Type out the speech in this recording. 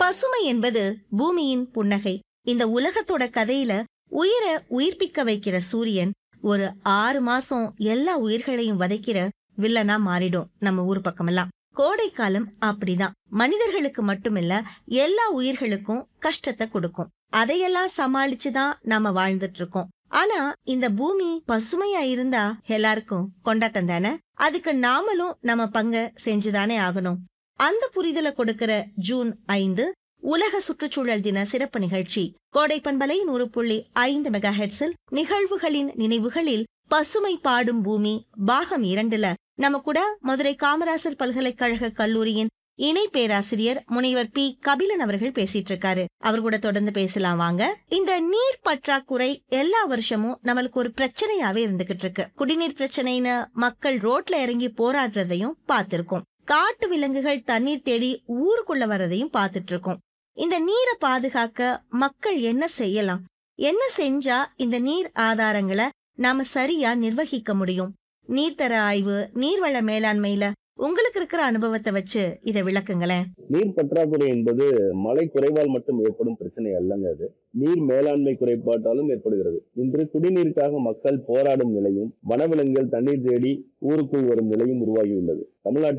பசுமை என்பது பூமியின் புன்னகை இந்த உலகத்தோட கதையில உயிரை உயிர்ப்பிக்க வைக்கிற சூரியன் ஒரு ஆறு மாசம் எல்லா உயிர்களையும் வதைக்கிற வில்லனா மாறிடும் நம்ம ஊர் பக்கமெல்லாம் கோடை காலம் அப்படிதான் மனிதர்களுக்கு மட்டுமில்ல எல்லா உயிர்களுக்கும் கஷ்டத்தை கொடுக்கும் அதையெல்லாம் சமாளிச்சுதான் நாம வாழ்ந்துட்டு இருக்கோம் ஆனா இந்த பூமி பசுமையா இருந்தா எல்லாருக்கும் கொண்டாட்டம் தானே அதுக்கு நாமளும் நம்ம பங்க செஞ்சுதானே ஆகணும் அந்த புரிதலை கொடுக்கிற ஜூன் ஐந்து உலக சுற்றுச்சூழல் தின சிறப்பு நிகழ்ச்சி கோடை பண்பலை நூறு புள்ளி ஐந்து மெகா ஹெட்ஸில் நிகழ்வுகளின் நினைவுகளில் பசுமை பாடும் பூமி பாகம் இரண்டுல நம்ம கூட மதுரை காமராசர் பல்கலைக்கழக கல்லூரியின் இணை பேராசிரியர் முனைவர் பி கபிலன் அவர்கள் பேசிட்டு இருக்காரு அவர் கூட தொடர்ந்து பேசலாம் வாங்க இந்த நீர் பற்றாக்குறை எல்லா வருஷமும் நம்மளுக்கு ஒரு பிரச்சனையாவே இருந்துகிட்டு இருக்கு குடிநீர் பிரச்சனைன்னு மக்கள் ரோட்ல இறங்கி போராடுறதையும் பார்த்திருக்கோம் காட்டு விலங்குகள் தண்ணீர் தேடி ஊருக்குள்ள வர்றதையும் பார்த்துட்டு இருக்கோம் இந்த நீரை பாதுகாக்க மக்கள் என்ன செய்யலாம் என்ன செஞ்சா இந்த நீர் ஆதாரங்களை நாம சரியா நிர்வகிக்க முடியும் நீர்த்தர ஆய்வு நீர்வள மேலாண்மையில உங்களுக்கு இருக்கிற அனுபவத்தை வச்சு இதை விளக்குங்களேன் நீர் பற்றாக்குறை என்பது மழை குறைவால் மட்டும் ஏற்படும் பிரச்சனை அல்லங்க அது நீர் மேலாண்மை குறைபாட்டாலும் ஏற்படுகிறது இன்று குடிநீருக்காக மக்கள் போராடும் நிலையும் வனவிலங்குகள் தண்ணீர் தேடி ஊருக்குள் வரும் நிலையும் உருவாகியுள்ளது தமிழ்நாட்டில்